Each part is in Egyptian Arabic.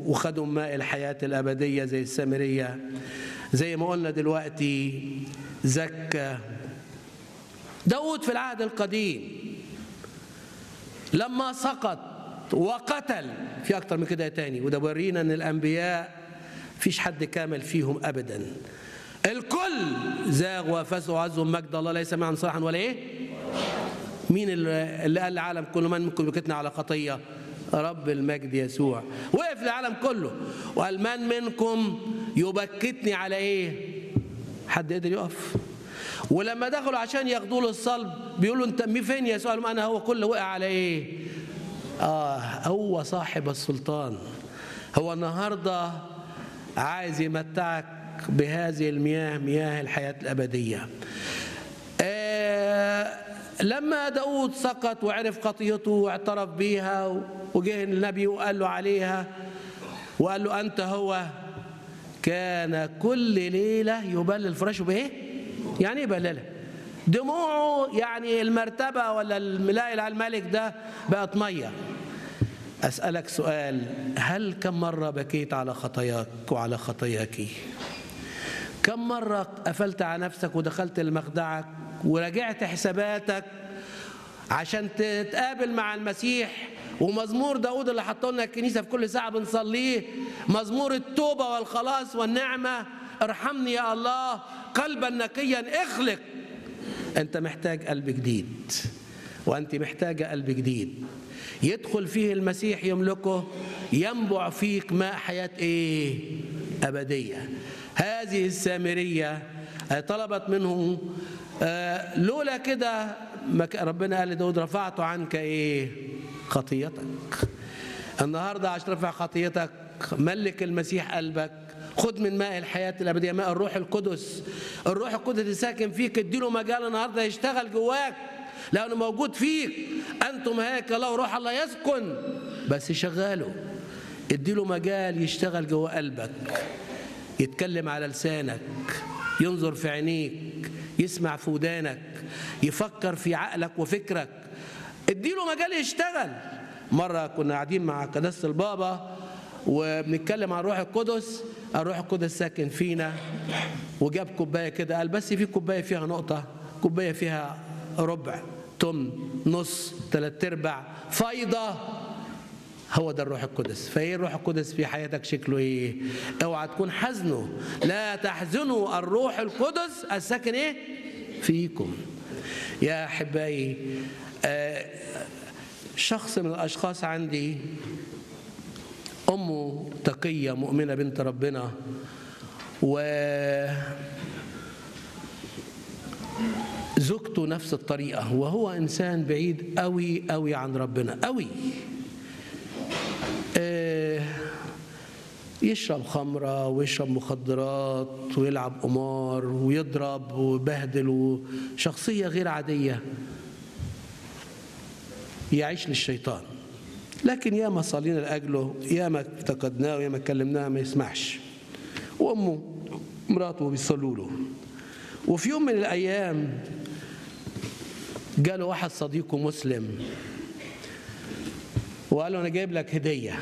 وخدوا ماء الحياة الأبدية زي السامرية زي ما قلنا دلوقتي زكى داود في العهد القديم لما سقط وقتل في أكتر من كده تاني وده بيورينا أن الأنبياء فيش حد كامل فيهم أبدا الكل زاغ وفسوا وعزوا مجد الله ليس معا صالحا ولا إيه مين اللي اللي قال العالم كله من منكم يبكتنا على خطيه رب المجد يسوع وقف العالم كله وقال من منكم يبكتني على ايه حد قدر يقف ولما دخلوا عشان ياخدوا له الصلب بيقولوا انت مين فين يا يسوع قال لهم انا هو كله وقع على ايه اه هو صاحب السلطان هو النهارده عايز يمتعك بهذه المياه مياه الحياه الابديه آه لما داود سقط وعرف خطيته واعترف بيها وجه النبي وقال له عليها وقال له أنت هو كان كل ليلة يبلل فراشه بإيه؟ يعني إيه يبللها؟ دموعه يعني المرتبة ولا الملاء على الملك ده بقت مية أسألك سؤال هل كم مرة بكيت على خطاياك وعلى خطاياك كم مرة قفلت على نفسك ودخلت لمخدعك وراجعت حساباتك عشان تتقابل مع المسيح ومزمور داود اللي حطوا لنا الكنيسة في كل ساعة بنصليه مزمور التوبة والخلاص والنعمة ارحمني يا الله قلبا نقيا اخلق انت محتاج قلب جديد وانت محتاجة قلب جديد يدخل فيه المسيح يملكه ينبع فيك ماء حياة ايه أبدية هذه السامرية طلبت منه آه لولا كده ربنا قال لداود رفعت عنك ايه خطيتك النهارده عشان ترفع خطيتك ملك المسيح قلبك خد من ماء الحياة الأبدية ماء الروح القدس الروح القدس ساكن فيك اديله مجال النهارده يشتغل جواك لأنه موجود فيك أنتم هيك الله وروح الله يسكن بس شغاله اديله مجال يشتغل جوا قلبك يتكلم على لسانك ينظر في عينيك يسمع في ودانك يفكر في عقلك وفكرك اديله مجال يشتغل مرة كنا قاعدين مع قداسة البابا وبنتكلم عن الروح القدس الروح القدس ساكن فينا وجاب كوباية كده قال بس في كوباية فيها نقطة كوباية فيها ربع تمن نص ثلاث ارباع فايضة هو ده الروح القدس فايه الروح القدس في حياتك شكله ايه اوعى تكون حزنه لا تحزنوا الروح القدس الساكن ايه فيكم يا احبائي آه شخص من الاشخاص عندي امه تقيه مؤمنه بنت ربنا و زوجته نفس الطريقه وهو انسان بعيد قوي قوي عن ربنا قوي يشرب خمرة ويشرب مخدرات ويلعب قمار ويضرب ويبهدل وشخصية غير عادية يعيش للشيطان لكن ياما صلينا لأجله ياما افتقدناه وياما كلمناه ما يسمعش وأمه مراته بيصلوا له وفي يوم من الأيام جاله واحد صديقه مسلم وقال له أنا جايب لك هدية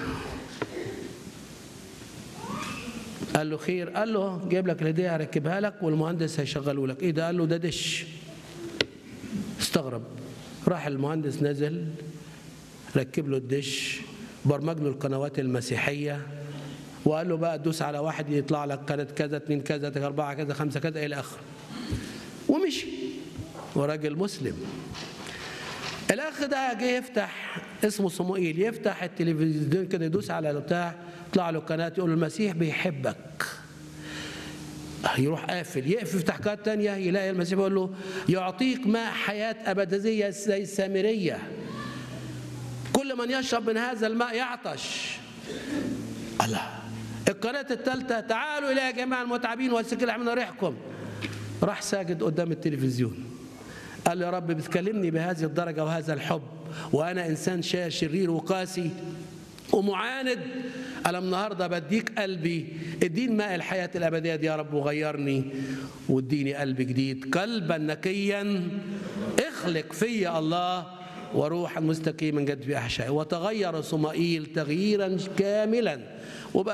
قال له خير قال له جايب لك الهديه هركبها لك والمهندس هيشغله لك ايه ده قال له ده دش استغرب راح المهندس نزل ركب له الدش برمج له القنوات المسيحيه وقال له بقى دوس على واحد يطلع لك قناه كذا اثنين كذا اربعه كذا خمسه كذا الى اخره ومشي وراجل مسلم الاخ ده جه يفتح اسمه صموئيل يفتح التلفزيون كده يدوس على البتاع يطلع له قناه يقول المسيح بيحبك يروح قافل يقفل يفتح قناه ثانيه يلاقي المسيح بيقول له يعطيك ماء حياه ابديه زي السامريه كل من يشرب من هذا الماء يعطش الله القناه الثالثه تعالوا الى جميع المتعبين والسكين من ريحكم راح ساجد قدام التلفزيون قال يا رب بتكلمني بهذه الدرجه وهذا الحب وانا انسان شرير وقاسي ومعاند انا النهارده بديك قلبي اديني ماء الحياه الابديه دي يا رب وغيرني واديني قلب جديد قلبا نقيا اخلق فيا الله وروحا مستقيما جد في أحشائه وتغير صمائيل تغييرا كاملا وبقى